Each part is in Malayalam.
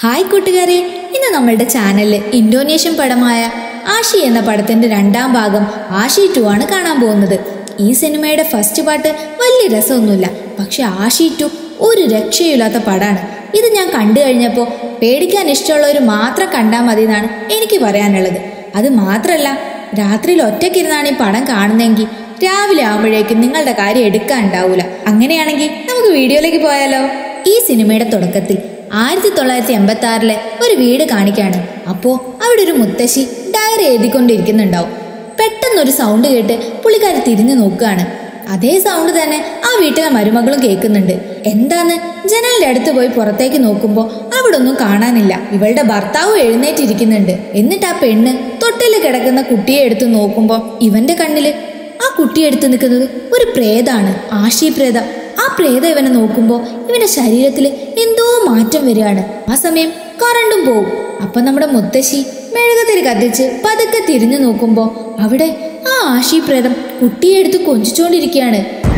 ഹായ് കൂട്ടുകാരെ ഇന്ന് നമ്മളുടെ ചാനലിൽ ഇന്തോനേഷ്യൻ പടമായ ആഷി എന്ന പടത്തിന്റെ രണ്ടാം ഭാഗം ആഷി ടു ആണ് കാണാൻ പോകുന്നത് ഈ സിനിമയുടെ ഫസ്റ്റ് പാട്ട് വലിയ രസമൊന്നുമില്ല പക്ഷെ ആഷി ടു ഒരു രക്ഷയില്ലാത്ത പടാണ് ഇത് ഞാൻ കണ്ടു കഴിഞ്ഞപ്പോൾ പേടിക്കാൻ ഇഷ്ടമുള്ളവർ മാത്രം കണ്ടാൽ മതി എന്നാണ് എനിക്ക് പറയാനുള്ളത് അത് മാത്രമല്ല രാത്രിയിൽ ഒറ്റയ്ക്കിരുന്നാണ് ഈ പടം കാണുന്നതെങ്കിൽ രാവിലെ ആകുമ്പോഴേക്കും നിങ്ങളുടെ കാര്യം എടുക്കാൻ ഉണ്ടാവൂല അങ്ങനെയാണെങ്കിൽ നമുക്ക് വീഡിയോയിലേക്ക് പോയാലോ ഈ സിനിമയുടെ തുടക്കത്തിൽ ആയിരത്തി തൊള്ളായിരത്തി എൺപത്തി ആറിലെ ഒരു വീട് കാണിക്കാണ് അപ്പോ അവിടെ ഒരു മുത്തശ്ശി ഡയറി എഴുതിക്കൊണ്ടിരിക്കുന്നുണ്ടാവും പെട്ടെന്നൊരു സൗണ്ട് കേട്ട് പുള്ളിക്കാരി തിരിഞ്ഞു നോക്കുകയാണ് അതേ സൗണ്ട് തന്നെ ആ വീട്ടിലെ മരുമകളും കേൾക്കുന്നുണ്ട് എന്താന്ന് ജനലിന്റെ അടുത്ത് പോയി പുറത്തേക്ക് നോക്കുമ്പോൾ അവിടെ ഒന്നും കാണാനില്ല ഇവളുടെ ഭർത്താവ് എഴുന്നേറ്റിരിക്കുന്നുണ്ട് എന്നിട്ട് ആ പെണ്ണ് തൊട്ടിൽ കിടക്കുന്ന കുട്ടിയെ എടുത്ത് നോക്കുമ്പോൾ ഇവന്റെ കണ്ണില് ആ കുട്ടി എടുത്ത് നിൽക്കുന്നത് ഒരു പ്രേതാണ് ആശി പ്രേതം ആ പ്രേതം ഇവനെ നോക്കുമ്പോൾ ഇവന്റെ ശരീരത്തിൽ എന്തോ മാറ്റം വരികയാണ് ആ സമയം കറണ്ടും പോവും അപ്പൊ നമ്മുടെ മുത്തശ്ശി മെഴുകുതിരി കത്തിച്ച് പതുക്കെ തിരിഞ്ഞു നോക്കുമ്പോൾ അവിടെ ആ ആശി പ്രേതം കുട്ടിയെ എടുത്ത് കൊഞ്ചിച്ചോണ്ടിരിക്കുകയാണ്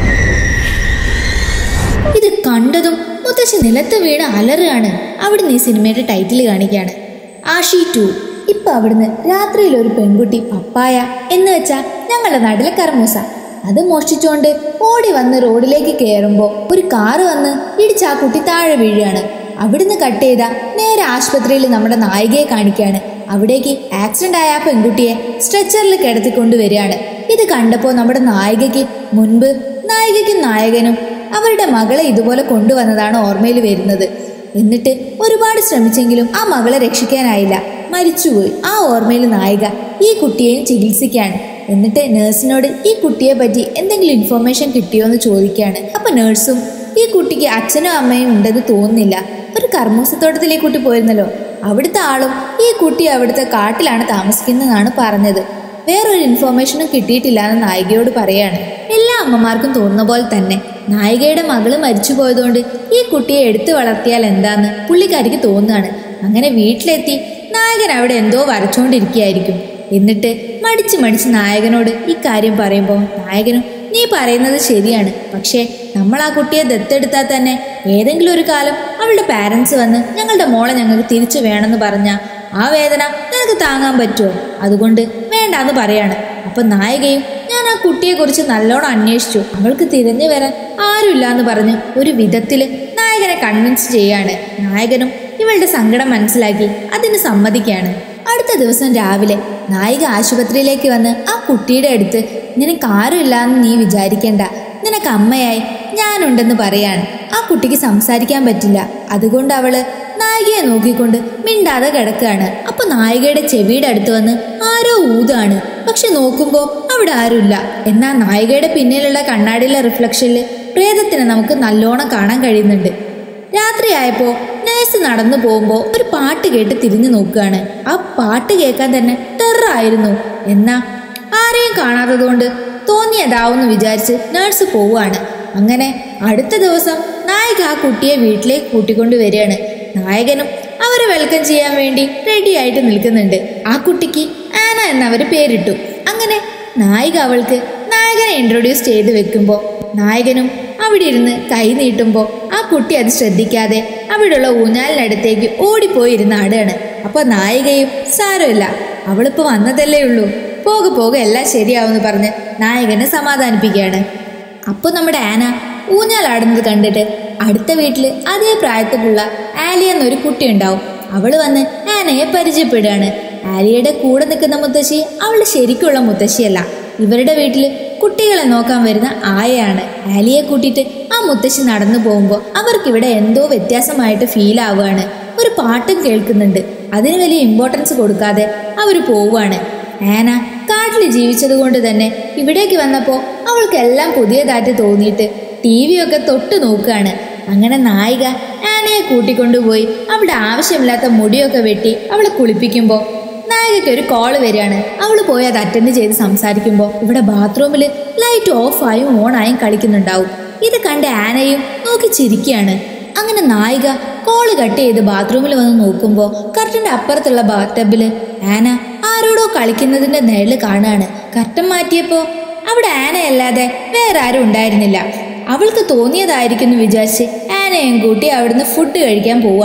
ഇത് കണ്ടതും മുത്തശ്ശി നിലത്ത് വീണ് അലറുകയാണ് അവിടുന്ന് ഈ സിനിമയുടെ ടൈറ്റിൽ കാണിക്കുകയാണ് ആഷി ടു ഇപ്പൊ അവിടുന്ന് രാത്രിയിൽ ഒരു പെൺകുട്ടി പപ്പായ എന്ന് വെച്ചാൽ ഞങ്ങളുടെ നാട്ടിലെ കർമൂസ അത് മോഷ്ടിച്ചുകൊണ്ട് ഓടി വന്ന് റോഡിലേക്ക് കയറുമ്പോൾ ഒരു കാറ് വന്ന് ഇടിച്ച് ആ കുട്ടി താഴെ വീഴുകയാണ് അവിടുന്ന് കട്ട് ചെയ്ത നേരെ ആശുപത്രിയിൽ നമ്മുടെ നായികയെ കാണിക്കുകയാണ് അവിടേക്ക് ആക്സിഡന്റ് ആയ ആ പെൺകുട്ടിയെ സ്ട്രെച്ചറിൽ കിടത്തിക്കൊണ്ട് വരികയാണ് ഇത് കണ്ടപ്പോൾ നമ്മുടെ നായികയ്ക്ക് മുൻപ് നായികയ്ക്കും നായകനും അവരുടെ മകളെ ഇതുപോലെ കൊണ്ടുവന്നതാണ് ഓർമ്മയിൽ വരുന്നത് എന്നിട്ട് ഒരുപാട് ശ്രമിച്ചെങ്കിലും ആ മകളെ രക്ഷിക്കാനായില്ല മരിച്ചുപോയി ആ ഓർമ്മയിൽ നായിക ഈ കുട്ടിയെയും ചികിത്സിക്കാണ് എന്നിട്ട് നേഴ്സിനോട് ഈ കുട്ടിയെ പറ്റി എന്തെങ്കിലും ഇൻഫർമേഷൻ കിട്ടിയോ എന്ന് ചോദിക്കുകയാണ് അപ്പൊ നേഴ്സും ഈ കുട്ടിക്ക് അച്ഛനും അമ്മയും ഉണ്ടെന്ന് തോന്നുന്നില്ല ഒരു കർമ്മൂസത്തോട്ടത്തിൽ ഈ കുട്ടി പോയിരുന്നല്ലോ അവിടുത്തെ ആളും ഈ കുട്ടി അവിടുത്തെ കാട്ടിലാണ് താമസിക്കുന്നതെന്നാണ് പറഞ്ഞത് വേറൊരു ഇൻഫർമേഷനും കിട്ടിയിട്ടില്ല എന്ന് നായികയോട് പറയാണ് എല്ലാ അമ്മമാർക്കും തോന്നുന്ന പോലെ തന്നെ നായികയുടെ മകള് മരിച്ചു പോയതുകൊണ്ട് ഈ കുട്ടിയെ എടുത്തു വളർത്തിയാൽ എന്താന്ന് പുള്ളിക്കാരിക്ക് തോന്നുകയാണ് അങ്ങനെ വീട്ടിലെത്തി നായകൻ അവിടെ എന്തോ വരച്ചുകൊണ്ടിരിക്കുകയായിരിക്കും എന്നിട്ട് മടിച്ച് മടിച്ച് നായകനോട് ഈ കാര്യം പറയുമ്പോൾ നായകനും നീ പറയുന്നത് ശരിയാണ് പക്ഷേ നമ്മൾ ആ കുട്ടിയെ ദത്തെടുത്താൽ തന്നെ ഏതെങ്കിലും ഒരു കാലം അവളുടെ പാരൻസ് വന്ന് ഞങ്ങളുടെ മോളെ ഞങ്ങൾക്ക് തിരിച്ചു വേണമെന്ന് പറഞ്ഞാൽ ആ വേദന നിനക്ക് താങ്ങാൻ പറ്റുമോ അതുകൊണ്ട് വേണ്ടാന്ന് പറയാണ് അപ്പൊ നായികയും ഞാൻ ആ കുട്ടിയെക്കുറിച്ച് നല്ലോണം അന്വേഷിച്ചു അവൾക്ക് തിരഞ്ഞു വരാൻ ആരുമില്ല എന്ന് പറഞ്ഞ് ഒരു വിധത്തില് നായകനെ കൺവിൻസ് ചെയ്യാണ് നായകനും ഇവളുടെ സങ്കടം മനസ്സിലാക്കി അതിന് സമ്മതിക്കാണ് അടുത്ത ദിവസം രാവിലെ നായിക ആശുപത്രിയിലേക്ക് വന്ന് ആ കുട്ടിയുടെ അടുത്ത് നിനക്ക് ആരുമില്ലാന്ന് നീ വിചാരിക്കേണ്ട നിനക്ക് അമ്മയായി ഞാനുണ്ടെന്ന് പറയാണ് ആ കുട്ടിക്ക് സംസാരിക്കാൻ പറ്റില്ല അതുകൊണ്ട് അവള് നായികയെ നോക്കിക്കൊണ്ട് മിണ്ടാതെ കിടക്കുകയാണ് അപ്പൊ നായികയുടെ ചെവിയുടെ അടുത്ത് വന്ന് ആരോ ഊതാണ് പക്ഷെ നോക്കുമ്പോ അവിടെ ആരുമില്ല എന്നാൽ നായികയുടെ പിന്നിലുള്ള കണ്ണാടിയിലെ റിഫ്ലക്ഷനിൽ പ്രേതത്തിനെ നമുക്ക് നല്ലോണം കാണാൻ കഴിയുന്നുണ്ട് രാത്രിയായപ്പോ നേഴ്സ് നടന്നു പോകുമ്പോൾ ഒരു പാട്ട് കേട്ട് തിരിഞ്ഞു നോക്കുകയാണ് ആ പാട്ട് കേൾക്കാൻ തന്നെ ടെററായിരുന്നു എന്നാ ആരെയും കാണാത്തതുകൊണ്ട് തോന്നിയതാവെന്ന് വിചാരിച്ച് നേഴ്സ് പോവുകയാണ് അങ്ങനെ അടുത്ത ദിവസം നായിക ആ കുട്ടിയെ വീട്ടിലേക്ക് കൂട്ടിക്കൊണ്ട് വരികയാണ് നായകനും അവരെ വെൽക്കം ചെയ്യാൻ വേണ്ടി റെഡി ആയിട്ട് നിൽക്കുന്നുണ്ട് ആ കുട്ടിക്ക് ആന എന്നവർ പേരിട്ടു അങ്ങനെ നായിക അവൾക്ക് നായകനെ ഇൻട്രൊഡ്യൂസ് ചെയ്ത് വെക്കുമ്പോൾ നായകനും അവിടെ ഇരുന്ന് കൈ നീട്ടുമ്പോൾ ആ കുട്ടി അത് ശ്രദ്ധിക്കാതെ അവിടെയുള്ള ഊഞ്ഞാലിനടുത്തേക്ക് ഓടിപ്പോയിരുന്ന് ആടുകയാണ് അപ്പൊ നായികയും സാരമില്ല അവളിപ്പോ വന്നതല്ലേ ഉള്ളൂ പോകെ പോകെ എല്ലാം ശരിയാവുമെന്ന് പറഞ്ഞ് നായകനെ സമാധാനിപ്പിക്കുകയാണ് അപ്പോൾ നമ്മുടെ ആന ഊഞ്ഞാലാടുന്നത് കണ്ടിട്ട് അടുത്ത വീട്ടിൽ അതേ പ്രായത്തിലുള്ള ആലി എന്നൊരു കുട്ടി ഉണ്ടാവും അവള് വന്ന് ആനയെ പരിചയപ്പെടുകയാണ് ആലിയുടെ കൂടെ നിൽക്കുന്ന മുത്തശ്ശി അവള് ശരിക്കുള്ള മുത്തശ്ശിയല്ല ഇവരുടെ വീട്ടിൽ കുട്ടികളെ നോക്കാൻ വരുന്ന ആയയാണ് ആലിയെ കൂട്ടിയിട്ട് ആ മുത്തശ്ശി നടന്നു പോകുമ്പോൾ അവർക്കിവിടെ എന്തോ വ്യത്യാസമായിട്ട് ഫീൽ ആവുകയാണ് ഒരു പാട്ടും കേൾക്കുന്നുണ്ട് അതിന് വലിയ ഇമ്പോർട്ടൻസ് കൊടുക്കാതെ അവർ പോവുകയാണ് ആന കാട്ടിൽ ജീവിച്ചത് കൊണ്ട് തന്നെ ഇവിടേക്ക് വന്നപ്പോൾ അവൾക്കെല്ലാം പുതിയതായിട്ട് തോന്നിയിട്ട് ടി വി ഒക്കെ തൊട്ട് നോക്കുകയാണ് അങ്ങനെ നായിക ആനയെ കൂട്ടിക്കൊണ്ടുപോയി അവിടെ ആവശ്യമില്ലാത്ത മുടിയൊക്കെ വെട്ടി അവളെ കുളിപ്പിക്കുമ്പോൾ നായികയ്ക്ക് ഒരു കോള് വരികയാണ് അവൾ പോയി അത് അറ്റൻഡ് ചെയ്ത് സംസാരിക്കുമ്പോൾ ഇവിടെ ബാത്റൂമിൽ ലൈറ്റ് ഓഫായും ഓണായും കളിക്കുന്നുണ്ടാവും ഇത് കണ്ട് ആനയും നോക്കി ചിരിക്കുകയാണ് അങ്ങനെ നായിക കോള് കട്ട് ചെയ്ത് ബാത്റൂമിൽ വന്ന് നോക്കുമ്പോൾ കർട്ടന്റെ അപ്പുറത്തുള്ള ബാത്തബില് ആന ആരോടോ കളിക്കുന്നതിന്റെ നിഴല് കാണുകയാണ് കർട്ടൻ മാറ്റിയപ്പോ അവിടെ ആനയല്ലാതെ വേറെ ആരും ഉണ്ടായിരുന്നില്ല അവൾക്ക് തോന്നിയതായിരിക്കുന്നു വിചാരിച്ച് ആനയും കൂട്ടി അവിടുന്ന് ഫുഡ് കഴിക്കാൻ പോവാണ്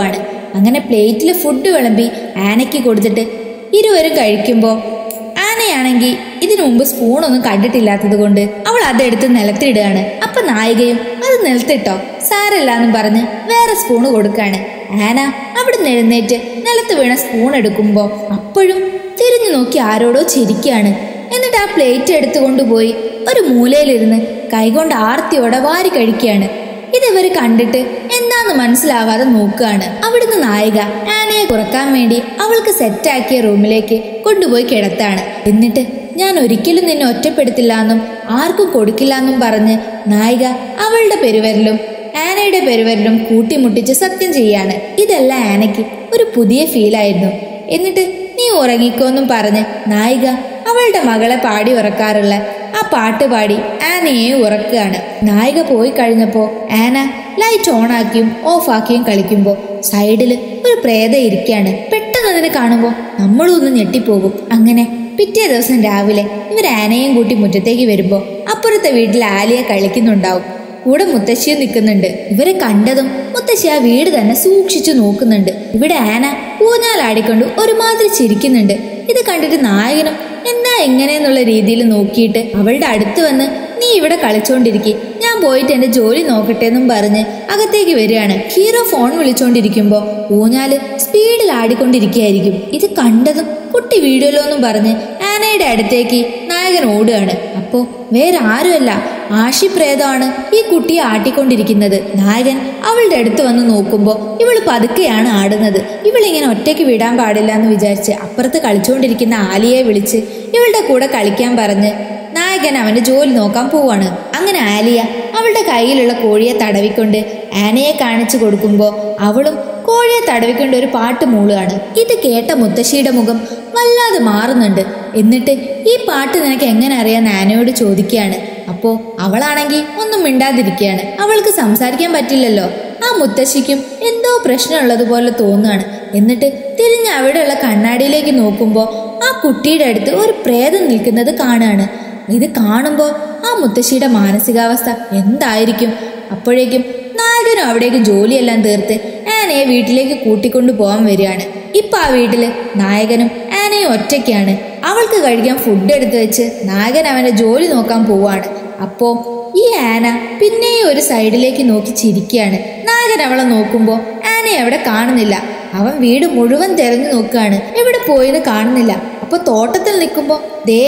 അങ്ങനെ പ്ലേറ്റിൽ ഫുഡ് വിളമ്പി ആനയ്ക്ക് കൊടുത്തിട്ട് ഇരുവരും കഴിക്കുമ്പോൾ ആനയാണെങ്കിൽ ഇതിനു മുമ്പ് സ്പൂണൊന്നും കണ്ടിട്ടില്ലാത്തത് കൊണ്ട് അവൾ അതെടുത്ത് നിലത്തിടുകയാണ് അപ്പൊ നായികയും അത് നിലത്തിട്ടോ സാരല്ല എന്നും പറഞ്ഞ് വേറെ സ്പൂണ് കൊടുക്കാണ് ആന അവിടുന്ന് എഴുന്നേറ്റ് നിലത്ത് വീണ സ്പൂൺ എടുക്കുമ്പോ അപ്പോഴും തിരിഞ്ഞു നോക്കി ആരോടോ ചിരിക്കുകയാണ് എന്നിട്ട് ആ പ്ലേറ്റ് എടുത്തുകൊണ്ടുപോയി ഒരു മൂലയിലിരുന്ന് കൈകൊണ്ട് ആർത്തിയോടെ വാരി കഴിക്കുകയാണ് ഇതവര് കണ്ടിട്ട് എന്താന്ന് മനസ്സിലാവാതെ നോക്കുകയാണ് അവിടുന്ന് നായിക ആനയെ കുറക്കാൻ വേണ്ടി അവൾക്ക് സെറ്റാക്കിയ റൂമിലേക്ക് കൊണ്ടുപോയി കിടത്താണ് എന്നിട്ട് ഞാൻ ഒരിക്കലും നിന്നെ ഒറ്റപ്പെടുത്തില്ല എന്നും ആർക്കും കൊടുക്കില്ല എന്നും പറഞ്ഞ് നായിക അവളുടെ പെരുവരലും ആനയുടെ പെരുവരലും കൂട്ടിമുട്ടിച്ച് സത്യം ചെയ്യാണ് ഇതെല്ലാം ആനയ്ക്ക് ഒരു പുതിയ ഫീലായിരുന്നു എന്നിട്ട് നീ ഉറങ്ങിക്കോന്നും പറഞ്ഞ് നായിക അവളുടെ മകളെ പാടി ഉറക്കാറുള്ള ആ പാട്ട് പാടി ആനയെ ഉറക്കുകയാണ് നായിക പോയി കഴിഞ്ഞപ്പോൾ ആന ലൈറ്റ് ഓൺ ആക്കിയും ഓഫ് ആക്കിയും കളിക്കുമ്പോൾ സൈഡിൽ ഒരു പ്രേത ഇരിക്കുകയാണ് പെട്ടെന്ന് അതിനെ കാണുമ്പോൾ നമ്മളും ഒന്ന് ഞെട്ടിപ്പോകും അങ്ങനെ പിറ്റേ ദിവസം രാവിലെ ഇവർ ആനയും കൂട്ടി മുറ്റത്തേക്ക് വരുമ്പോൾ അപ്പുറത്തെ വീട്ടിൽ ആലിയ കളിക്കുന്നുണ്ടാവും കൂടെ മുത്തശ്ശിയും നിൽക്കുന്നുണ്ട് ഇവരെ കണ്ടതും മുത്തശ്ശി ആ വീട് തന്നെ സൂക്ഷിച്ചു നോക്കുന്നുണ്ട് ഇവിടെ ആന ഊഞ്ഞാലാടിക്കൊണ്ട് ഒരുമാതിരി ചിരിക്കുന്നുണ്ട് ഇത് കണ്ടിട്ട് നായകനും എന്താ എങ്ങനെയെന്നുള്ള രീതിയിൽ നോക്കിയിട്ട് അവളുടെ അടുത്ത് വന്ന് നീ ഇവിടെ കളിച്ചോണ്ടിരിക്കെ ഞാൻ പോയിട്ട് എന്റെ ജോലി നോക്കട്ടെ എന്നും പറഞ്ഞ് അകത്തേക്ക് വരികയാണ് ഹീറോ ഫോൺ വിളിച്ചോണ്ടിരിക്കുമ്പോ ഊഞ്ഞാല് സ്പീഡിൽ ആടിക്കൊണ്ടിരിക്കുകയായിരിക്കും ഇത് കണ്ടതും കുട്ടി വീഡിയോലോ എന്നും പറഞ്ഞ് ആനയുടെ അടുത്തേക്ക് നായകൻ ഓടുകയാണ് അപ്പോ വേറെ ആരുമല്ല ആഷി പ്രേതമാണ് ഈ കുട്ടിയെ ആട്ടിക്കൊണ്ടിരിക്കുന്നത് നായകൻ അവളുടെ അടുത്ത് വന്ന് നോക്കുമ്പോൾ ഇവള് പതുക്കെയാണ് ആടുന്നത് ഇവളിങ്ങനെ ഒറ്റയ്ക്ക് വിടാൻ പാടില്ല എന്ന് വിചാരിച്ച് അപ്പുറത്ത് കളിച്ചുകൊണ്ടിരിക്കുന്ന ആലിയെ വിളിച്ച് ഇവളുടെ കൂടെ കളിക്കാൻ പറഞ്ഞ് നായകൻ അവന്റെ ജോലി നോക്കാൻ പോവാണ് അങ്ങനെ ആലിയ അവളുടെ കയ്യിലുള്ള കോഴിയെ തടവിക്കൊണ്ട് ആനയെ കാണിച്ചു കൊടുക്കുമ്പോൾ അവളും കോഴിയെ തടവിക്കൊണ്ട് ഒരു പാട്ട് മൂളുകയാണ് ഇത് കേട്ട മുത്തശ്ശിയുടെ മുഖം വല്ലാതെ മാറുന്നുണ്ട് എന്നിട്ട് ഈ പാട്ട് നിനക്ക് എങ്ങനെ അറിയാൻ ആനയോട് ചോദിക്കുകയാണ് അപ്പോ അവളാണെങ്കിൽ ഒന്നും മിണ്ടാതിരിക്കുകയാണ് അവൾക്ക് സംസാരിക്കാൻ പറ്റില്ലല്ലോ ആ മുത്തശ്ശിക്കും എന്തോ പ്രശ്നമുള്ളതുപോലെ തോന്നുകയാണ് എന്നിട്ട് തിരിഞ്ഞ് അവിടെയുള്ള കണ്ണാടിയിലേക്ക് നോക്കുമ്പോൾ ആ കുട്ടിയുടെ അടുത്ത് ഒരു പ്രേതം നിൽക്കുന്നത് കാണുകയാണ് ഇത് കാണുമ്പോൾ ആ മുത്തശ്ശിയുടെ മാനസികാവസ്ഥ എന്തായിരിക്കും അപ്പോഴേക്കും നായകനും അവിടേക്ക് ജോലിയെല്ലാം തീർത്ത് ആനയെ വീട്ടിലേക്ക് കൂട്ടിക്കൊണ്ടു പോകാൻ വരികയാണ് ഇപ്പൊ ആ വീട്ടില് നായകനും ആനയും ഒറ്റയ്ക്കാണ് അവൾക്ക് കഴിക്കാൻ ഫുഡ് എടുത്തു വെച്ച് നായകൻ അവന്റെ ജോലി നോക്കാൻ പോവാണ് അപ്പോ ഈ ആന പിന്നെയും ഒരു സൈഡിലേക്ക് നോക്കി ചിരിക്കുകയാണ് നായകൻ അവളെ നോക്കുമ്പോ ആനയെ അവിടെ കാണുന്നില്ല അവൻ വീട് മുഴുവൻ തെരഞ്ഞു നോക്കുകയാണ് എവിടെ പോയെന്ന് കാണുന്നില്ല അപ്പൊ തോട്ടത്തിൽ നിൽക്കുമ്പോ ദേ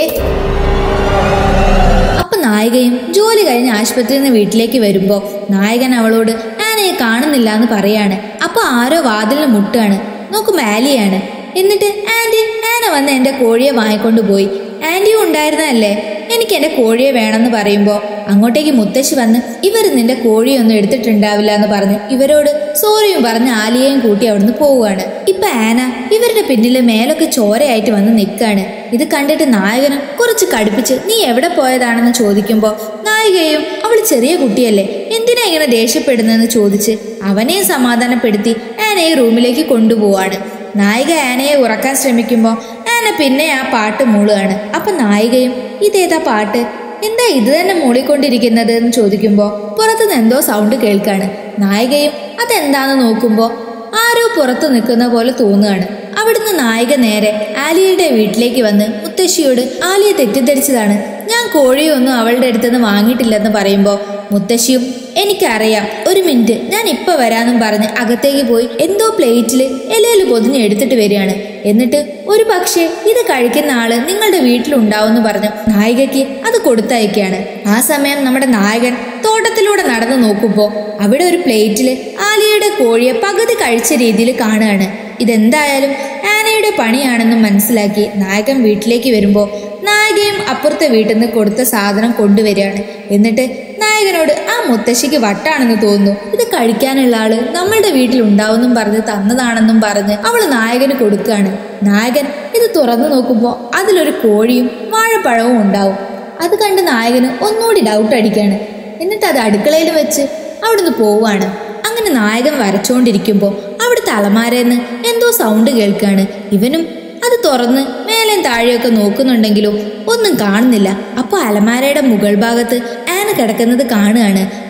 അപ്പൊ നായികയും ജോലി കഴിഞ്ഞ് ആശുപത്രിയിൽ നിന്ന് വീട്ടിലേക്ക് വരുമ്പോ നായകൻ അവളോട് ആനയെ കാണുന്നില്ല എന്ന് പറയാണ് അപ്പൊ ആരോ വാതിലിന് മുട്ടാണ് നോക്കുമ്പോ ആലിയാണ് എന്നിട്ട് ആന്റി ആന വന്ന് എന്റെ കോഴിയെ വാങ്ങിക്കൊണ്ട് പോയി ആന്റിയും ഉണ്ടായിരുന്നതല്ലേ എനിക്ക് എന്റെ കോഴിയെ വേണമെന്ന് പറയുമ്പോ അങ്ങോട്ടേക്ക് മുത്തശ്ശി വന്ന് ഇവർ നിന്റെ കോഴിയൊന്നും എടുത്തിട്ടുണ്ടാവില്ല എന്ന് പറഞ്ഞ് ഇവരോട് സോറിയും പറഞ്ഞ് ആലിയെയും കൂട്ടി അവിടുന്ന് പോവുകയാണ് ഇപ്പൊ ആന ഇവരുടെ പിന്നില് മേലൊക്കെ ചോരയായിട്ട് വന്ന് നിൽക്കാണ് ഇത് കണ്ടിട്ട് നായകനും കുറച്ച് കടുപ്പിച്ച് നീ എവിടെ പോയതാണെന്ന് ചോദിക്കുമ്പോ നായികയും അവൾ ചെറിയ കുട്ടിയല്ലേ എന്തിനാ ഇങ്ങനെ ദേഷ്യപ്പെടുന്നതെന്ന് ചോദിച്ച് അവനെയും സമാധാനപ്പെടുത്തി ആനയെ റൂമിലേക്ക് കൊണ്ടുപോവാണ് നായിക ആനയെ ഉറക്കാൻ ശ്രമിക്കുമ്പോൾ ആന പിന്നെ ആ പാട്ട് മൂളുകയാണ് അപ്പൊ നായികയും ഇതേതാ പാട്ട് എന്താ ഇത് തന്നെ മൂളിക്കൊണ്ടിരിക്കുന്നത് എന്ന് ചോദിക്കുമ്പോൾ പുറത്തുനിന്ന് എന്തോ സൗണ്ട് കേൾക്കാണ് നായികയും അതെന്താന്ന് നോക്കുമ്പോൾ ആരോ പുറത്തു നിൽക്കുന്ന പോലെ തോന്നുകയാണ് അവിടുന്ന് നായിക നേരെ ആലിയയുടെ വീട്ടിലേക്ക് വന്ന് മുത്തശ്ശിയോട് ആലിയ തെറ്റിദ്ധരിച്ചതാണ് ഞാൻ കോഴിയൊന്നും അവളുടെ അടുത്തുനിന്ന് വാങ്ങിയിട്ടില്ലെന്ന് പറയുമ്പോൾ മുത്തശ്ശിയും എനിക്കറിയാം ഒരു മിനിറ്റ് ഞാൻ ഇപ്പൊ വരാന്നും പറഞ്ഞ് അകത്തേക്ക് പോയി എന്തോ പ്ലേറ്റിൽ ഇലയിൽ പൊതിഞ്ഞ് എടുത്തിട്ട് വരികയാണ് എന്നിട്ട് ഒരു പക്ഷേ ഇത് കഴിക്കുന്ന ആള് നിങ്ങളുടെ വീട്ടിലുണ്ടാവുമെന്ന് പറഞ്ഞ് നായികയ്ക്ക് അത് കൊടുത്തയക്കുകയാണ് ആ സമയം നമ്മുടെ നായകൻ തോട്ടത്തിലൂടെ നടന്നു നോക്കുമ്പോൾ അവിടെ ഒരു പ്ലേറ്റില് ആലിയയുടെ കോഴിയെ പകുതി കഴിച്ച രീതിയിൽ കാണുകയാണ് ഇതെന്തായാലും ആനയുടെ പണിയാണെന്നും മനസ്സിലാക്കി നായകൻ വീട്ടിലേക്ക് വരുമ്പോൾ നായികയും അപ്പുറത്തെ വീട്ടിൽ നിന്ന് കൊടുത്ത സാധനം കൊണ്ടുവരികയാണ് എന്നിട്ട് നായകനോട് ആ മുത്തശ്ശിക്ക് വട്ടാണെന്ന് തോന്നുന്നു ഇത് കഴിക്കാനുള്ള ആള് നമ്മളുടെ വീട്ടിൽ ഉണ്ടാവുമെന്നും പറഞ്ഞ് തന്നതാണെന്നും പറഞ്ഞ് അവൾ നായകന് കൊടുക്കുകയാണ് നായകൻ ഇത് തുറന്നു നോക്കുമ്പോൾ അതിലൊരു കോഴിയും വാഴപ്പഴവും ഉണ്ടാവും അത് കണ്ട് നായകന് ഒന്നുകൂടി ഡൗട്ട് അടിക്കുകയാണ് എന്നിട്ട് അത് അടുക്കളയിൽ വെച്ച് അവിടുന്ന് പോവാണ് അങ്ങനെ നായകൻ വരച്ചുകൊണ്ടിരിക്കുമ്പോൾ അവിടുത്തെ അലമാരേന്ന് എന്തോ സൗണ്ട് കേൾക്കുകയാണ് ഇവനും അത് തുറന്ന് മേലേം താഴെയൊക്കെ നോക്കുന്നുണ്ടെങ്കിലും ഒന്നും കാണുന്നില്ല അപ്പോൾ അലമാരയുടെ മുകൾ ഭാഗത്ത് ആന കിടക്കുന്നത് കാണുകയാണ്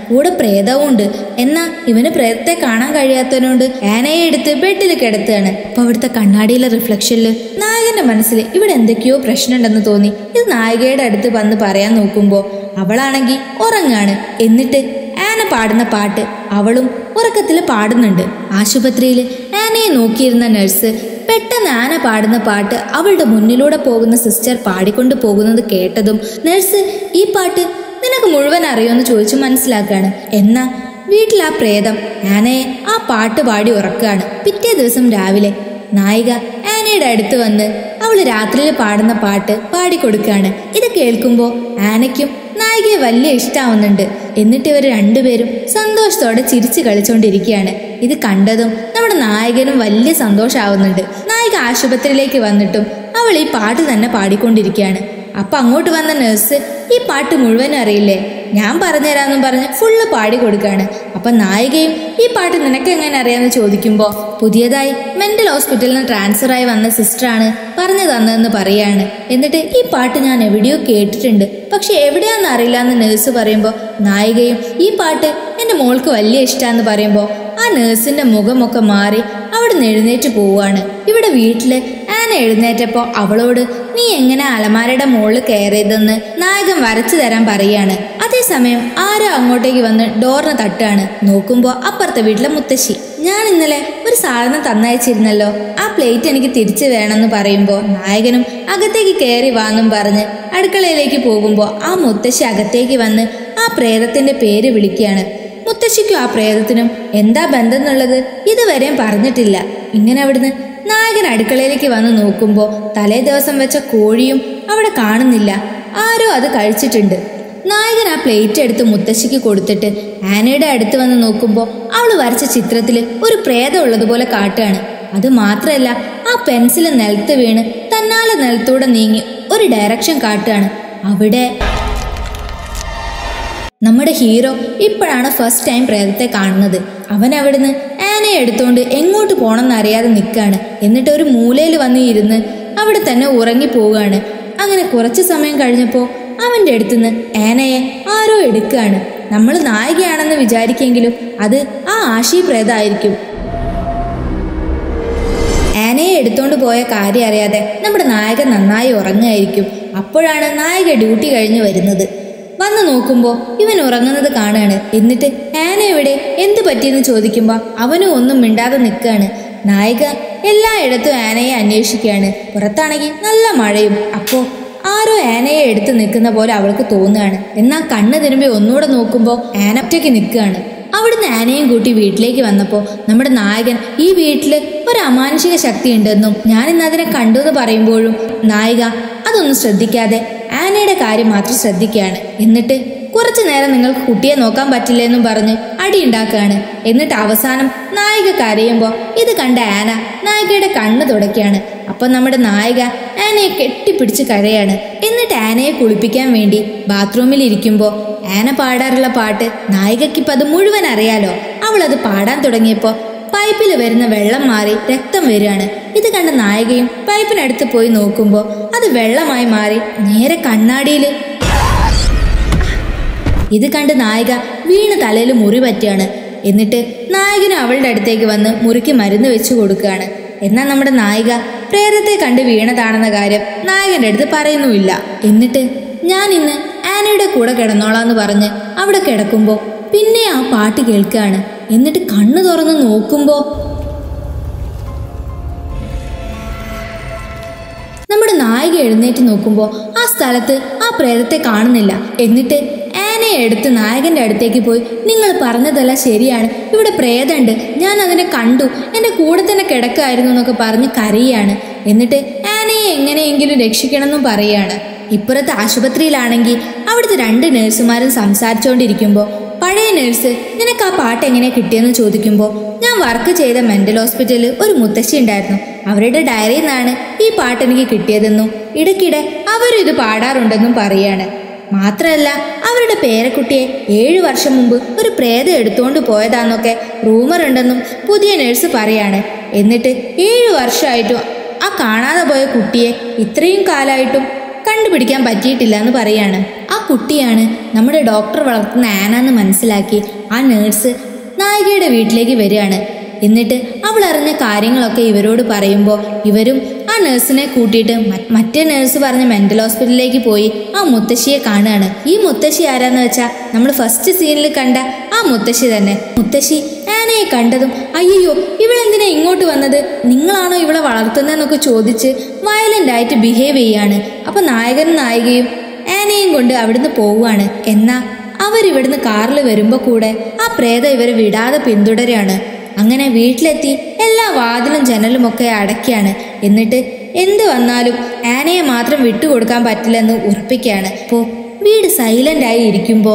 കൂടെ പ്രേതവും ഉണ്ട് എന്നാ ഇവന് പ്രേതത്തെ കാണാൻ കഴിയാത്തതിനോണ്ട് ആനയെ എടുത്ത് ബെഡിൽ കിടത്തുകയാണ് അപ്പൊ അവിടുത്തെ കണ്ണാടിയിലെ റിഫ്ലക്ഷനിൽ നായകന്റെ മനസ്സിൽ ഇവിടെ എന്തൊക്കെയോ പ്രശ്നമുണ്ടെന്ന് തോന്നി ഇത് നായികയുടെ അടുത്ത് വന്ന് പറയാൻ നോക്കുമ്പോ അവളാണെങ്കിൽ ഉറങ്ങാണ് എന്നിട്ട് ആന പാടുന്ന പാട്ട് അവളും ഉറക്കത്തിൽ പാടുന്നുണ്ട് ആശുപത്രിയിൽ ആനയെ നോക്കിയിരുന്ന നഴ്സ് പെട്ടെന്ന് ആന പാടുന്ന പാട്ട് അവളുടെ മുന്നിലൂടെ പോകുന്ന സിസ്റ്റർ പാടിക്കൊണ്ട് പോകുന്നത് കേട്ടതും നഴ്സ് ഈ പാട്ട് നിനക്ക് മുഴുവൻ അറിയുമെന്ന് ചോദിച്ചു മനസ്സിലാക്കാണ് എന്നാ വീട്ടിൽ ആ പ്രേതം ആനയെ ആ പാട്ട് പാടി ഉറക്കുകയാണ് പിറ്റേ ദിവസം രാവിലെ നായിക ആനയുടെ അടുത്ത് വന്ന് അവൾ രാത്രിയിൽ പാടുന്ന പാട്ട് പാടിക്കൊടുക്കുകയാണ് ഇത് കേൾക്കുമ്പോൾ ആനയ്ക്കും നായികയെ വലിയ ഇഷ്ടാവുന്നുണ്ട് എന്നിട്ട് ഇവർ രണ്ടുപേരും സന്തോഷത്തോടെ ചിരിച്ചു കളിച്ചുകൊണ്ടിരിക്കുകയാണ് ഇത് കണ്ടതും നമ്മുടെ നായകനും വലിയ സന്തോഷമാവുന്നുണ്ട് നായിക ആശുപത്രിയിലേക്ക് വന്നിട്ടും അവൾ ഈ പാട്ട് തന്നെ പാടിക്കൊണ്ടിരിക്കുകയാണ് അപ്പൊ അങ്ങോട്ട് വന്ന നഴ്സ് ഈ പാട്ട് മുഴുവൻ അറിയില്ലേ ഞാൻ പറഞ്ഞുതരാമെന്നും പറഞ്ഞ് ഫുള്ള് പാടി കൊടുക്കാണ് അപ്പൊ നായികയും ഈ പാട്ട് നിനക്ക് എങ്ങനെ അറിയാന്ന് ചോദിക്കുമ്പോൾ പുതിയതായി മെന്റൽ ഹോസ്പിറ്റലിൽ നിന്ന് ട്രാൻസ്ഫർ ആയി വന്ന സിസ്റ്ററാണ് പറഞ്ഞു തന്നതെന്ന് പറയാണ് എന്നിട്ട് ഈ പാട്ട് ഞാൻ എവിടെയോ കേട്ടിട്ടുണ്ട് പക്ഷെ എവിടെയാന്ന് അറിയില്ല എന്ന് നേഴ്സ് പറയുമ്പോൾ നായികയും ഈ പാട്ട് എൻ്റെ മോൾക്ക് വലിയ ഇഷ്ടമാന്ന് പറയുമ്പോൾ ആ നേഴ്സിന്റെ മുഖമൊക്കെ മാറി അവിടുന്ന് എഴുന്നേറ്റ് പോവാണ് ഇവിടെ വീട്ടില് ആന എഴുന്നേറ്റപ്പോ അവളോട് നീ എങ്ങനെ അലമാരയുടെ മുകളിൽ കയറിയതെന്ന് നായകൻ വരച്ചു തരാൻ പറയാണ് അതേസമയം ആരോ അങ്ങോട്ടേക്ക് വന്ന് ഡോറിന് തട്ടാണ് നോക്കുമ്പോ അപ്പുറത്തെ വീട്ടിലെ മുത്തശ്ശി ഞാൻ ഇന്നലെ ഒരു സാധനം തന്നയച്ചിരുന്നല്ലോ ആ പ്ലേറ്റ് എനിക്ക് തിരിച്ചു വേണമെന്ന് പറയുമ്പോൾ നായകനും അകത്തേക്ക് കയറി വാന്നും പറഞ്ഞ് അടുക്കളയിലേക്ക് പോകുമ്പോൾ ആ മുത്തശ്ശി അകത്തേക്ക് വന്ന് ആ പ്രേതത്തിന്റെ പേര് വിളിക്കുകയാണ് മുത്തശ്ശിക്കും ആ പ്രേതത്തിനും എന്താ ബന്ധം എന്നുള്ളത് ഇതുവരെയും പറഞ്ഞിട്ടില്ല ഇങ്ങനെ അവിടുന്ന് നായകൻ അടുക്കളയിലേക്ക് വന്ന് നോക്കുമ്പോൾ തലേ ദിവസം വെച്ച കോഴിയും അവിടെ കാണുന്നില്ല ആരോ അത് കഴിച്ചിട്ടുണ്ട് നായകൻ ആ പ്ലേറ്റ് എടുത്ത് മുത്തശ്ശിക്ക് കൊടുത്തിട്ട് ആനയുടെ അടുത്ത് വന്ന് നോക്കുമ്പോൾ അവൾ വരച്ച ചിത്രത്തിൽ ഒരു പ്രേതം ഉള്ളതുപോലെ കാട്ടുകയാണ് അത് മാത്രമല്ല ആ പെൻസിൽ നിലത്ത് വീണ് തന്നാലെ നിലത്തൂടെ നീങ്ങി ഒരു ഡയറക്ഷൻ കാട്ടുകയാണ് അവിടെ നമ്മുടെ ഹീറോ ഇപ്പോഴാണ് ഫസ്റ്റ് ടൈം പ്രേതത്തെ കാണുന്നത് അവൻ അവിടുന്ന് ആനയെ എടുത്തുകൊണ്ട് എങ്ങോട്ട് പോകണമെന്ന് അറിയാതെ നിൽക്കുകയാണ് എന്നിട്ട് ഒരു മൂലയിൽ വന്ന് ഇരുന്ന് അവിടെ തന്നെ ഉറങ്ങിപ്പോവുകയാണ് അങ്ങനെ കുറച്ച് സമയം കഴിഞ്ഞപ്പോൾ അവൻ്റെ അടുത്തുനിന്ന് ആനയെ ആരോ എടുക്കുകയാണ് നമ്മൾ നായികയാണെന്ന് വിചാരിക്കെങ്കിലും അത് ആ ആശി പ്രേതമായിരിക്കും ആനയെ എടുത്തോണ്ട് പോയ കാര്യം അറിയാതെ നമ്മുടെ നായകൻ നന്നായി ഉറങ്ങുമായിരിക്കും അപ്പോഴാണ് നായിക ഡ്യൂട്ടി കഴിഞ്ഞ് വരുന്നത് വന്ന് നോക്കുമ്പോൾ ഇവൻ ഉറങ്ങുന്നത് കാണുകയാണ് എന്നിട്ട് ആന എവിടെ എന്ത് പറ്റിയെന്ന് ചോദിക്കുമ്പോൾ അവനും ഒന്നും മിണ്ടാതെ നിൽക്കുകയാണ് നായിക എല്ലായിടത്തും ആനയെ അന്വേഷിക്കുകയാണ് പുറത്താണെങ്കിൽ നല്ല മഴയും അപ്പോൾ ആരോ ആനയെ എടുത്ത് നിൽക്കുന്ന പോലെ അവൾക്ക് തോന്നുകയാണ് എന്നാൽ കണ്ണ് തിരുമ്പി ഒന്നുകൂടെ നോക്കുമ്പോൾ ആന ഒറ്റയ്ക്ക് നിൽക്കുകയാണ് അവിടുന്ന് ആനയും കൂട്ടി വീട്ടിലേക്ക് വന്നപ്പോൾ നമ്മുടെ നായകൻ ഈ വീട്ടിൽ ഒരു അമാനുഷിക ശക്തി ഉണ്ടെന്നും ഞാൻ ഇന്ന് അതിനെ കണ്ടു എന്ന് പറയുമ്പോഴും നായിക അതൊന്നും ശ്രദ്ധിക്കാതെ ആനയുടെ കാര്യം മാത്രം ശ്രദ്ധിക്കുകയാണ് എന്നിട്ട് കുറച്ചു നേരം നിങ്ങൾക്ക് കുട്ടിയെ നോക്കാൻ പറ്റില്ലെന്നും പറഞ്ഞ് അടി ഉണ്ടാക്കുകയാണ് എന്നിട്ട് അവസാനം നായിക കരയുമ്പോൾ ഇത് കണ്ട ആന നായികയുടെ കണ്ണ് തുടയ്ക്കുകയാണ് അപ്പൊ നമ്മുടെ നായിക ആനയെ കെട്ടിപ്പിടിച്ച് കരയാണ് എന്നിട്ട് ആനയെ കുളിപ്പിക്കാൻ വേണ്ടി ബാത്റൂമിൽ ഇരിക്കുമ്പോൾ ആന പാടാറുള്ള പാട്ട് നായികയ്ക്കിപ്പോൾ അത് മുഴുവൻ അറിയാലോ അവൾ അത് പാടാൻ തുടങ്ങിയപ്പോൾ പൈപ്പിൽ വരുന്ന വെള്ളം മാറി രക്തം വരികയാണ് ഇത് കണ്ട നായികയും പൈപ്പിനടുത്ത് പോയി നോക്കുമ്പോൾ അത് വെള്ളമായി മാറി നേരെ കണ്ണാടിയിൽ ഇത് കണ്ട് നായിക വീണ് തലയിൽ മുറി പറ്റുകയാണ് എന്നിട്ട് നായകനും അവളുടെ അടുത്തേക്ക് വന്ന് മുറിക്ക് മരുന്ന് വെച്ചു കൊടുക്കുകയാണ് എന്നാൽ നമ്മുടെ നായിക പ്രേതത്തെ കണ്ട് വീണതാണെന്ന കാര്യം നായകന്റെ അടുത്ത് പറയുന്നുമില്ല എന്നിട്ട് ഞാൻ ഇന്ന് ആനയുടെ കൂടെ കിടന്നോളാന്ന് പറഞ്ഞ് അവിടെ കിടക്കുമ്പോൾ പിന്നെ ആ പാട്ട് കേൾക്കുകയാണ് എന്നിട്ട് കണ്ണു തുറന്ന് നോക്കുമ്പോൾ നമ്മുടെ നായിക എഴുന്നേറ്റ് നോക്കുമ്പോൾ ആ സ്ഥലത്ത് ആ പ്രേതത്തെ കാണുന്നില്ല എന്നിട്ട് ആനയെ എടുത്ത് നായകന്റെ അടുത്തേക്ക് പോയി നിങ്ങൾ പറഞ്ഞതെല്ലാം ശരിയാണ് ഇവിടെ പ്രേതമുണ്ട് ഞാൻ അതിനെ കണ്ടു എൻ്റെ കൂടെ തന്നെ കിടക്കായിരുന്നു എന്നൊക്കെ പറഞ്ഞ് കരയാണ് എന്നിട്ട് ആനയെ എങ്ങനെയെങ്കിലും രക്ഷിക്കണമെന്നും പറയാണ് ഇപ്പുറത്തെ ആശുപത്രിയിലാണെങ്കിൽ അവിടുത്തെ രണ്ട് നഴ്സുമാരും സംസാരിച്ചുകൊണ്ടിരിക്കുമ്പോൾ പഴയ നഴ്സ് നിനക്ക് ആ പാട്ട് എങ്ങനെ കിട്ടിയെന്ന് ചോദിക്കുമ്പോൾ ഞാൻ വർക്ക് ചെയ്ത മെന്റൽ ഹോസ്പിറ്റലിൽ ഒരു മുത്തശ്ശി ഉണ്ടായിരുന്നു അവരുടെ ഡയറിയിൽ നിന്നാണ് ഈ പാട്ട് എനിക്ക് കിട്ടിയതെന്നും ഇടയ്ക്കിടെ അവരും ഇത് പാടാറുണ്ടെന്നും പറയാണ് മാത്രമല്ല അവരുടെ പേരക്കുട്ടിയെ ഏഴു വർഷം മുമ്പ് ഒരു പ്രേതം എടുത്തുകൊണ്ട് പോയതാന്നൊക്കെ റൂമർ ഉണ്ടെന്നും പുതിയ നഴ്സ് പറയാണ് എന്നിട്ട് ഏഴു വർഷമായിട്ടും ആ കാണാതെ പോയ കുട്ടിയെ ഇത്രയും കാലമായിട്ടും കണ്ടുപിടിക്കാൻ പറ്റിയിട്ടില്ല എന്ന് പറയാണ് ആ കുട്ടിയാണ് നമ്മുടെ ഡോക്ടർ വളർത്തുന്ന ആന എന്ന് മനസ്സിലാക്കി ആ നേഴ്സ് നായികയുടെ വീട്ടിലേക്ക് വരികയാണ് എന്നിട്ട് അവൾ അറിഞ്ഞ കാര്യങ്ങളൊക്കെ ഇവരോട് പറയുമ്പോൾ ഇവരും ആ നഴ്സിനെ കൂട്ടിയിട്ട് മ- മറ്റേ നഴ്സ് പറഞ്ഞ മെന്റൽ ഹോസ്പിറ്റലിലേക്ക് പോയി ആ മുത്തശ്ശിയെ കാണുകയാണ് ഈ മുത്തശ്ശി ആരാന്ന് വെച്ചാൽ നമ്മൾ ഫസ്റ്റ് സീനിൽ കണ്ട ആ മുത്തശ്ശി തന്നെ മുത്തശ്ശി ആനയെ കണ്ടതും അയ്യോ ഇവളെന്തിനാ ഇങ്ങോട്ട് വന്നത് നിങ്ങളാണോ ഇവളെ വളർത്തുന്നതെന്നൊക്കെ ചോദിച്ച് വയലന്റ് ആയിട്ട് ബിഹേവ് ചെയ്യാണ് അപ്പൊ നായകനും നായികയും ആനയും കൊണ്ട് അവിടുന്ന് പോവുകയാണ് എന്നാ അവരിവിടുന്ന് കാറിൽ വരുമ്പോൾ കൂടെ ആ പ്രേതം ഇവരെ വിടാതെ പിന്തുടരുകയാണ് അങ്ങനെ വീട്ടിലെത്തി എല്ലാ വാതിലും ജനലും ഒക്കെ അടയ്ക്കാണ് എന്നിട്ട് എന്ത് വന്നാലും ആനയെ മാത്രം വിട്ടുകൊടുക്കാൻ പറ്റില്ലെന്ന് ഉറപ്പിക്കുകയാണ് അപ്പോൾ വീട് സൈലന്റ് ആയി ഇരിക്കുമ്പോൾ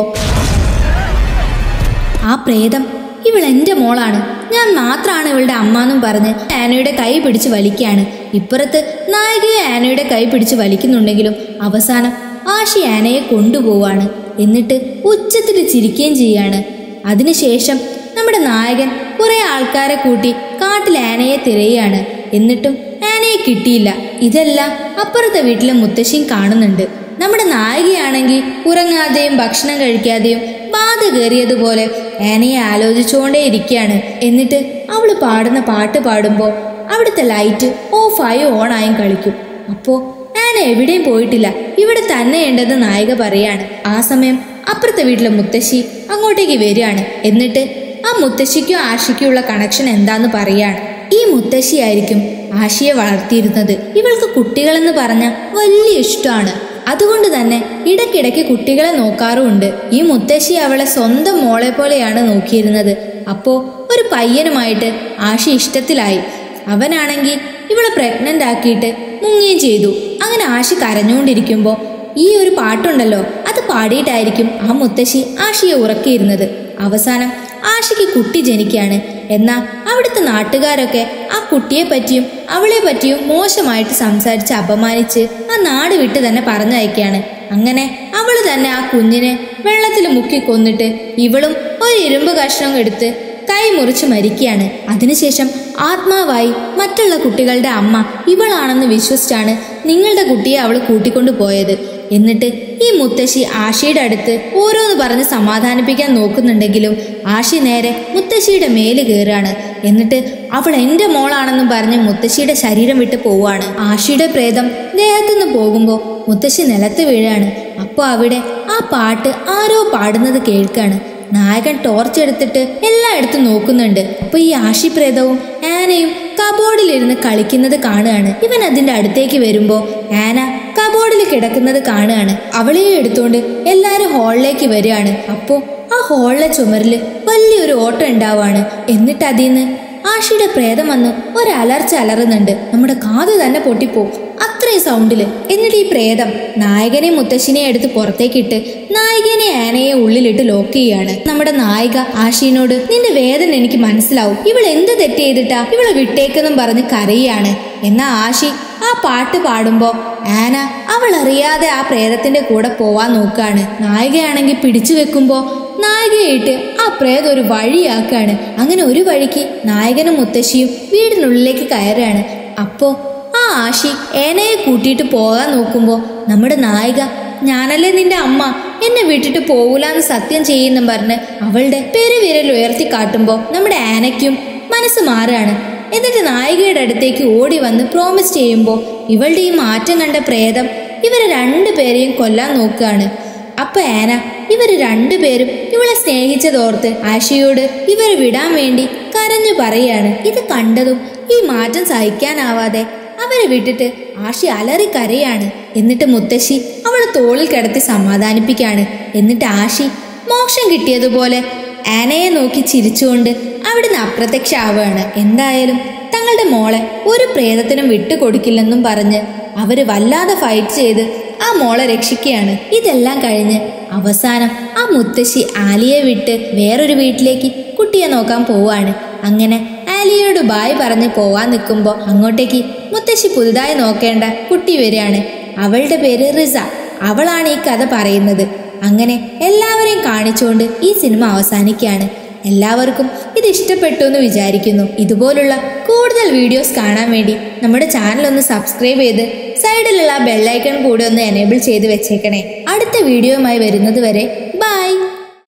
ആ പ്രേതം ഇവൾ എൻ്റെ മോളാണ് ഞാൻ മാത്രമാണ് ഇവളുടെ അമ്മ എന്നും പറഞ്ഞ് ആനയുടെ കൈ പിടിച്ച് വലിക്കുകയാണ് ഇപ്പുറത്ത് നായികയെ ആനയുടെ കൈ പിടിച്ച് വലിക്കുന്നുണ്ടെങ്കിലും അവസാനം ആഷി ആനയെ കൊണ്ടുപോവാണ് എന്നിട്ട് ഉച്ചത്തിൽ ചിരിക്കുകയും ചെയ്യാണ് അതിനുശേഷം നമ്മുടെ നായകൻ കുറെ ആൾക്കാരെ കൂട്ടി കാട്ടിൽ ആനയെ തിരയുകയാണ് എന്നിട്ടും ആനയെ കിട്ടിയില്ല ഇതെല്ലാം അപ്പുറത്തെ വീട്ടിലെ മുത്തശ്ശിയും കാണുന്നുണ്ട് നമ്മുടെ നായികയാണെങ്കിൽ ഉറങ്ങാതെയും ഭക്ഷണം കഴിക്കാതെയും ബാധ കയറിയതുപോലെ ആനയെ ആലോചിച്ചുകൊണ്ടേ ഇരിക്കുകയാണ് എന്നിട്ട് അവൾ പാടുന്ന പാട്ട് പാടുമ്പോൾ അവിടുത്തെ ലൈറ്റ് ഓഫായും ഓണായും കളിക്കും അപ്പോൾ ആന എവിടെയും പോയിട്ടില്ല ഇവിടെ തന്നെ ഉണ്ടെന്ന് നായിക പറയാണ് ആ സമയം അപ്പുറത്തെ വീട്ടിലെ മുത്തശ്ശി അങ്ങോട്ടേക്ക് വരികയാണ് എന്നിട്ട് ആ മുത്തശ്ശിക്കും ആഷിക്കും ഉള്ള കണക്ഷൻ എന്താന്ന് പറയാണ് ഈ മുത്തശ്ശിയായിരിക്കും ആഷിയെ വളർത്തിയിരുന്നത് ഇവൾക്ക് കുട്ടികളെന്ന് പറഞ്ഞ വലിയ ഇഷ്ടമാണ് അതുകൊണ്ട് തന്നെ ഇടയ്ക്കിടയ്ക്ക് കുട്ടികളെ നോക്കാറുമുണ്ട് ഈ മുത്തശ്ശി അവളെ സ്വന്തം മോളെ പോലെയാണ് നോക്കിയിരുന്നത് അപ്പോ ഒരു പയ്യനുമായിട്ട് ആഷി ഇഷ്ടത്തിലായി അവനാണെങ്കിൽ ഇവളെ പ്രഗ്നന്റ് ആക്കിയിട്ട് മുങ്ങുകയും ചെയ്തു അങ്ങനെ ആഷി കരഞ്ഞുകൊണ്ടിരിക്കുമ്പോൾ ഈ ഒരു പാട്ടുണ്ടല്ലോ അത് പാടിയിട്ടായിരിക്കും ആ മുത്തശ്ശി ആഷിയെ ഉറക്കിയിരുന്നത് അവസാനം ആഷിക്ക് കുട്ടി ജനിക്കുകയാണ് എന്നാൽ അവിടുത്തെ നാട്ടുകാരൊക്കെ ആ കുട്ടിയെ പറ്റിയും അവളെ പറ്റിയും മോശമായിട്ട് സംസാരിച്ച് അപമാനിച്ച് ആ നാട് വിട്ട് തന്നെ പറഞ്ഞയക്കുകയാണ് അങ്ങനെ അവള് തന്നെ ആ കുഞ്ഞിനെ വെള്ളത്തിൽ മുക്കി കൊന്നിട്ട് ഇവളും ഒരു ഇരുമ്പ് കഷ്ണം എടുത്ത് കൈ മുറിച്ച് മരിക്കുകയാണ് അതിനുശേഷം ആത്മാവായി മറ്റുള്ള കുട്ടികളുടെ അമ്മ ഇവളാണെന്ന് വിശ്വസിച്ചാണ് നിങ്ങളുടെ കുട്ടിയെ അവൾ കൂട്ടിക്കൊണ്ടു പോയത് എന്നിട്ട് ഈ മുത്തശ്ശി ആഷിയുടെ അടുത്ത് ഓരോന്ന് പറഞ്ഞ് സമാധാനിപ്പിക്കാൻ നോക്കുന്നുണ്ടെങ്കിലും ആഷി നേരെ മുത്തശ്ശിയുടെ മേല് കയറാണ് എന്നിട്ട് അവൾ എൻ്റെ മോളാണെന്നും പറഞ്ഞ് മുത്തശ്ശിയുടെ ശരീരം വിട്ട് പോവാണ് ആഷിയുടെ പ്രേതം ദേഹത്തുനിന്ന് പോകുമ്പോൾ മുത്തശ്ശി നിലത്ത് വീഴാണ് അപ്പോൾ അവിടെ ആ പാട്ട് ആരോ പാടുന്നത് കേൾക്കാണ് നായകൻ ടോർച്ച് എടുത്തിട്ട് എല്ലായിടത്തും നോക്കുന്നുണ്ട് അപ്പൊ ഈ ആഷി പ്രേതവും ആനയും കബോർഡിലിരുന്ന് കളിക്കുന്നത് കാണുകയാണ് ഇവൻ അതിന്റെ അടുത്തേക്ക് വരുമ്പോ ആന കബോർഡിൽ കിടക്കുന്നത് കാണുകയാണ് അവളെയും എടുത്തോണ്ട് എല്ലാരും ഹാളിലേക്ക് വരികയാണ് അപ്പോ ആ ഹാളിലെ ചുമരില് വലിയൊരു ഓട്ടം ഉണ്ടാവാണ് എന്നിട്ട് അതിന്ന് ആഷിയുടെ പ്രേതം വന്ന് ഒരലർച്ച അലറുന്നുണ്ട് നമ്മുടെ കാത് തന്നെ പൊട്ടിപ്പോവും അത്രയും സൗണ്ടില് എന്നിട്ട് ഈ പ്രേതം നായകനെ മുത്തശ്ശിനെ എടുത്ത് പുറത്തേക്കിട്ട് നായികനെ ആനയെ ഉള്ളിലിട്ട് ലോക്ക് ചെയ്യാണ് നമ്മുടെ നായിക ആഷിനോട് നിന്റെ വേദന എനിക്ക് മനസ്സിലാവും ഇവൾ എന്ത് തെറ്റ് ചെയ്തിട്ടാ ഇവളെ വിട്ടേക്കെന്നും പറഞ്ഞ് കരയാണ് എന്നാ ആഷി ആ പാട്ട് പാടുമ്പോ ആന അവൾ അറിയാതെ ആ പ്രേതത്തിന്റെ കൂടെ പോവാൻ നോക്കാണ് നായികയാണെങ്കിൽ പിടിച്ചു വെക്കുമ്പോ നായികയായിട്ട് ആ പ്രേതം ഒരു വഴിയാക്കാണ് അങ്ങനെ ഒരു വഴിക്ക് നായകനും മുത്തശ്ശിയും വീടിനുള്ളിലേക്ക് കയറുകയാണ് അപ്പോ ആ ആഷി ഏനയെ കൂട്ടിയിട്ട് പോകാൻ നോക്കുമ്പോ നമ്മുടെ നായിക ഞാനല്ലേ നിന്റെ അമ്മ എന്നെ വിട്ടിട്ട് പോകൂലെന്ന് സത്യം ചെയ്യുന്നും പറഞ്ഞ് അവളുടെ പെരുവിരൽ ഉയർത്തി കാട്ടുമ്പോ നമ്മുടെ ആനയ്ക്കും മനസ്സ് മാറുകയാണ് എന്നിട്ട് നായികയുടെ അടുത്തേക്ക് ഓടി വന്ന് പ്രോമിസ് ചെയ്യുമ്പോൾ ഇവളുടെ ഈ മാറ്റം കണ്ട പ്രേതം ഇവരെ രണ്ടുപേരെയും കൊല്ലാൻ നോക്കുകയാണ് അപ്പൊ ആന ഇവര് രണ്ടുപേരും ഇവളെ സ്നേഹിച്ചതോർത്ത് ആശയോട് ഇവരെ വിടാൻ വേണ്ടി കരഞ്ഞു പറയാണ് ഇത് കണ്ടതും ഈ മാറ്റം സഹിക്കാനാവാതെ അവരെ വിട്ടിട്ട് ആഷി അലറി കരയാണ് എന്നിട്ട് മുത്തശ്ശി അവളെ തോളിൽ കിടത്തി സമാധാനിപ്പിക്കാണ് എന്നിട്ട് ആഷി മോക്ഷം കിട്ടിയതുപോലെ ആനയെ നോക്കി ചിരിച്ചുകൊണ്ട് അവിടുന്ന് അപ്രത്യക്ഷമാവുകയാണ് എന്തായാലും തങ്ങളുടെ മോളെ ഒരു പ്രേതത്തിനും വിട്ടുകൊടുക്കില്ലെന്നും പറഞ്ഞ് അവര് വല്ലാതെ ഫൈറ്റ് ചെയ്ത് ആ മോളെ രക്ഷിക്കുകയാണ് ഇതെല്ലാം കഴിഞ്ഞ് അവസാനം ആ മുത്തശ്ശി ആലിയെ വിട്ട് വേറൊരു വീട്ടിലേക്ക് കുട്ടിയെ നോക്കാൻ പോവാണ് അങ്ങനെ ആലിയോട് ബായ് പറഞ്ഞ് പോവാൻ നിൽക്കുമ്പോൾ അങ്ങോട്ടേക്ക് മുത്തശ്ശി പുതുതായി നോക്കേണ്ട കുട്ടി വരികയാണ് അവളുടെ പേര് റിസ അവളാണ് ഈ കഥ പറയുന്നത് അങ്ങനെ എല്ലാവരെയും കാണിച്ചുകൊണ്ട് ഈ സിനിമ അവസാനിക്കുകയാണ് എല്ലാവർക്കും ഇത് ഇഷ്ടപ്പെട്ടു എന്ന് വിചാരിക്കുന്നു ഇതുപോലുള്ള കൂടുതൽ വീഡിയോസ് കാണാൻ വേണ്ടി നമ്മുടെ ചാനൽ ഒന്ന് സബ്സ്ക്രൈബ് ചെയ്ത് സൈഡിലുള്ള ബെല്ലൈക്കൺ കൂടി ഒന്ന് എനേബിൾ ചെയ്ത് വെച്ചേക്കണേ അടുത്ത വീഡിയോയുമായി വരുന്നത് വരെ